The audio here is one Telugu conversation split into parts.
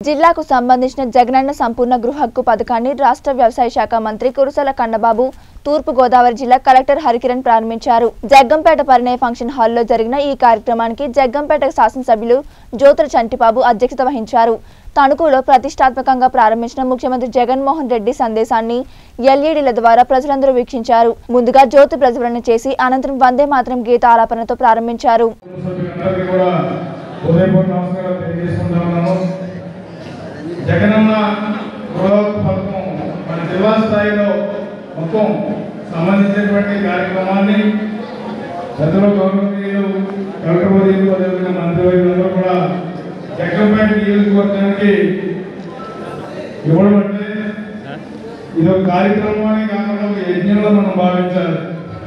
జిల్లాకు సంబంధించిన జగనన్న సంపూర్ణ గృహ హక్కు పథకాన్ని రాష్ట్ర వ్యవసాయ శాఖ మంత్రి కురుసల కన్నబాబు తూర్పు గోదావరి జిల్లా కలెక్టర్ హరికిరణ్ ప్రారంభించారు జగ్గంపేట పరిణయ ఫంక్షన్ హాల్లో జరిగిన ఈ కార్యక్రమానికి జగ్గంపేట శాసనసభ్యులు జ్యోతుల చంటిబాబు అధ్యక్షత వహించారు తణుకులో ప్రతిష్టాత్మకంగా ప్రారంభించిన ముఖ్యమంత్రి జగన్మోహన్ రెడ్డి సందేశాన్ని ఎల్ఈడీల ద్వారా ప్రజలందరూ వీక్షించారు ముందుగా జ్యోతి ప్రజ్వలన చేసి అనంతరం వందే మాత్రం గీత ఆలాపనతో ప్రారంభించారు సభ్యులందరికీ కూడా హృదయపూర్వక నమస్కారాలు తెలియజేసుకుంటా ఉన్నాను జగనన్న గృహ పథకం మన జిల్లా స్థాయిలో మొత్తం సంబంధించినటువంటి కార్యక్రమాన్ని పెద్దలు గౌరవనీయులు కలెక్టర్ వర్యులు అదేవిధంగా మంత్రివర్యులందరూ కూడా జగ్గంపేట నియోజకవర్గానికి ఇవ్వడం అంటే ఇది ఒక కార్యక్రమాన్ని కాకుండా ఒక యజ్ఞంలో మనం భావించాలి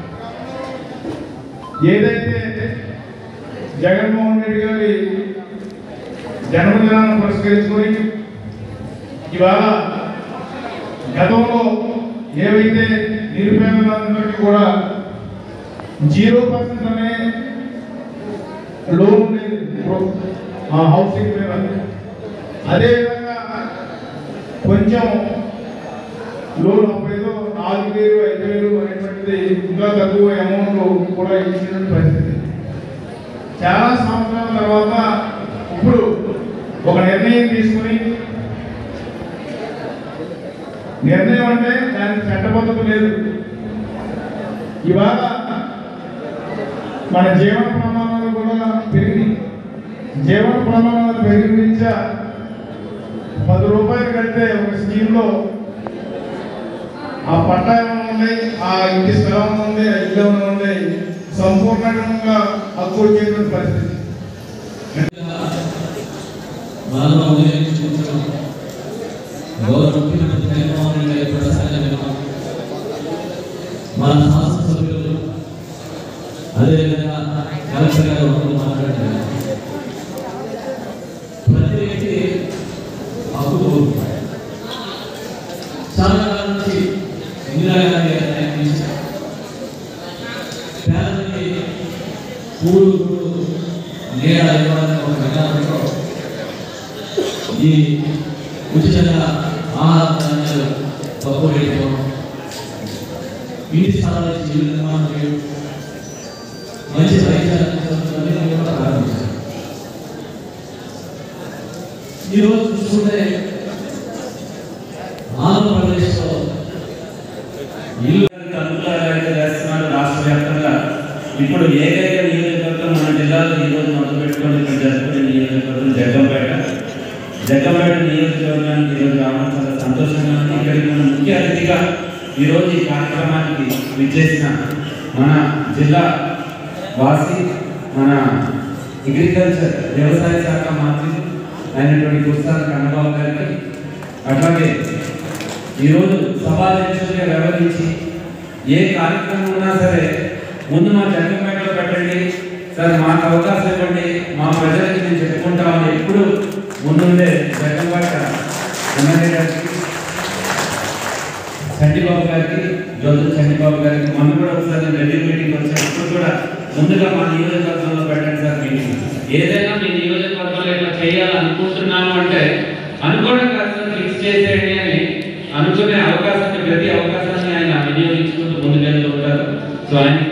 ఏదైతే జగన్మోహన్ రెడ్డి గారి జన్మదినాన్ని పురస్కరించుకొని ఇవాళ గతంలో ఏవైతే నిరుపేదలందరికీ కూడా జీరో పర్సెంట్ అనే లోన్ ఉండేది ఆ హౌసింగ్ మీద అదేవిధంగా కొంచెం లోన్ అప్పుడేదో నాలుగు వేలు ఐదు వేలు అనేటువంటిది ఇంకా తక్కువ అమౌంట్ కూడా ఇచ్చిన పరిస్థితి చాలా సంవత్సరాల తర్వాత ఇప్పుడు ఒక నిర్ణయం తీసుకుని నిర్ణయం అంటే దానికి చట్టబద్ధత లేదు ఇవాళ మన జీవన ప్రమాణాలు కూడా పెరిగి జీవన ప్రమాణాలు పెరిగిన రీత్యా పది రూపాయలు కడితే ఒక స్కీమ్లో ఆ పట్టా ఏమైనా ఉంది ఆ ఇంటి స్థలం ఏమైనా ఉంది ఆ ఇల్లు ఏమైనా ఉంది సంపూర్ణంగా హక్కు వచ్చేటువంటి పరిస్థితి మనలో ఉపయోగించుకుంటున్నాం గౌరవ ముఖ్యమంత్రి జగన్మోహన్ రెడ్డి గారి ప్రసంగం విన్నాం మన శాసనసభ్యులు అదేవిధంగా కలెక్టర్ గారు అందరూ మాట్లాడారు ప్రతి వ్యక్తి హక్కు కోరుకుంటారు చాలా కాలం నుంచి ఇందిరాగాంధీ గారు ప్రయత్నించారు పేదలకి కూడు కూడు నేడ ఇవ్వాలని ఒక విధానంతో ఈ ఉచితంగా ఆహార ధాన్యాలు పప్పు వేయడం ఇంటి స్థలాలు ఇచ్చి ఇల్లు నిర్మాణం చేయడం మంచి వైద్యాలు అందించడం కూడా ప్రారంభించారు ఈరోజు చూసుకుంటే ఆంధ్రప్రదేశ్లో ఇల్లు అనుకూలంగా చేస్తున్నారు రాష్ట్ర వ్యాప్తంగా ఇప్పుడు ఏకైక నియోజకవర్గం మన జిల్లాలో ఈ రోజు మొదలు పెట్టుకొని ఇక్కడ జరుపుకునే నియోజకవర్గం జగ్గంపేట జగ్గంపేట నియోజకవర్గానికి ఈరోజు రావడం చాలా సంతోషంగా ఉంది ఇక్కడికి మన ముఖ్య అతిథిగా ఈరోజు ఈ కార్యక్రమానికి విచ్చేసిన మన జిల్లా వాసి మన అగ్రికల్చర్ వ్యవసాయ శాఖ మంత్రి అయినటువంటి గురుసాల కన్నబాబు గారికి అట్లాగే ఈరోజు సభాధ్యక్షుడిగా వ్యవహరించి ఏ కార్యక్రమం ఉన్నా సరే ముందు మా జగన్పేటలో పెట్టండి సార్ మాకు అవకాశం ఇవ్వండి మా ప్రజలకి నేను చెప్పుకుంటామని ఎప్పుడు ముందుండే జగన్పేట ఎమ్మెల్యే గారికి చండిబాబు గారికి జ్యోతుల చండిబాబు గారికి మొన్న కూడా ఒకసారి నేను రివ్యూ మీటింగ్ వచ్చాను ఇప్పుడు కూడా ముందుగా మా నియోజకవర్గంలో పెట్టండి సార్ మీటింగ్ ఏదైనా మీ నియోజకవర్గంలో ఇట్లా చేయాలనుకుంటున్నాము అంటే అనుకోవడం కాదు సార్ ఫిక్స్ చేసేయండి అని అనుకునే అవకాశాన్ని ప్రతి అవకాశాన్ని ఆయన వినియోగించుకుంటూ ముందుకెళ్తూ ఉంటారు సో ఆయన